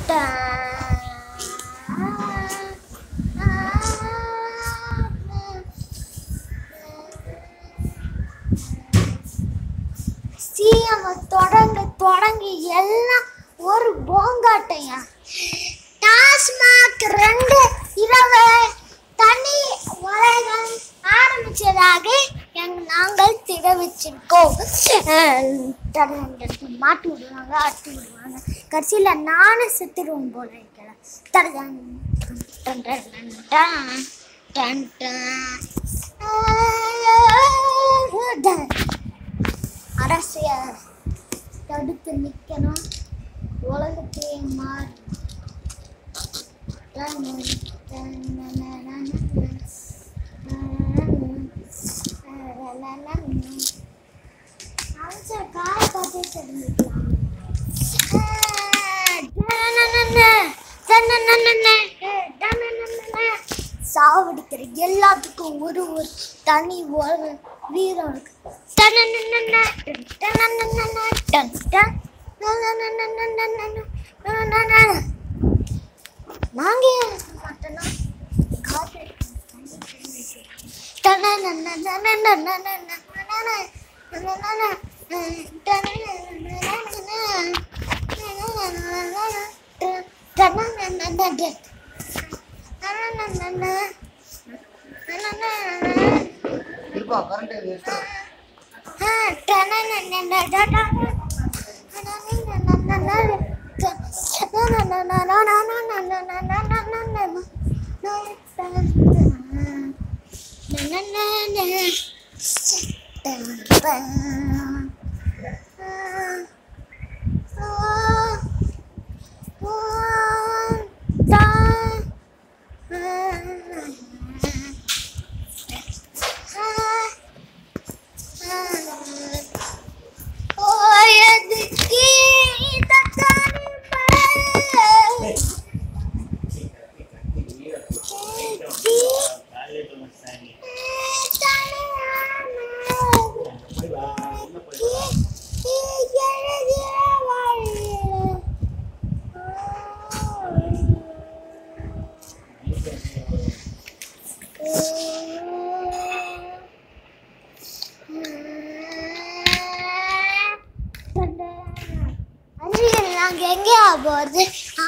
CM தொடங்க தொடங்கி எல்லாம் ஒரு போங்காட்டையா டாஸ்மாக் ரெண்டு இரவு தனி வலைகள் ஆரம்பிச்சதாக எங்க நாங்கள் தெரிவிச்சிருக்கோம் அஹ் மாட்டி விடுவாங்க அட்டி விடுவாங்க கடைசியில் நானும் செத்துருவோம் போல இருக்கிறேன் தரதான் டன் டன் டன் டன் டன் டன். டன். அரசியல் தடுத்து நிற்கணும் உலகத்தையே மாறி காரை பார்த்தே தெரிஞ்சுக்கலாம் சாவடிக்கிற எல்லாத்துக்கும் ஒரு ஒரு தனி ஒரு வீரம் இருக்கு நாங்க ஏன் மாட்டோம்னா காத்து இருப்பா கரண்ட் வேஸ்ட் நாங்க எங்கேயா போறது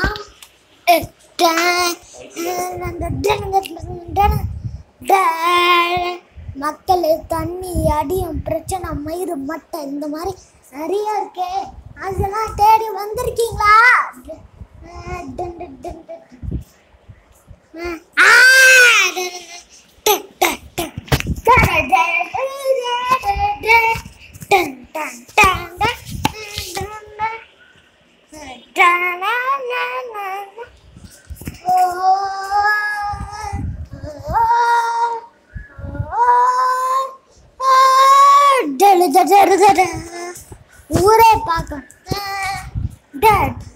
மக்கள் தண்ணி அடியும் பிரச்சனை மயிறு மட்டை இந்த மாதிரி நிறைய இருக்கே அதெல்லாம் தேடி வந்திருக்கீங்களா டன் டன் டன் டன். ஆ, டன் டன் டன் டன். டன் டன் டன் டன் டன் டன் ஊரே பார்க்கணும்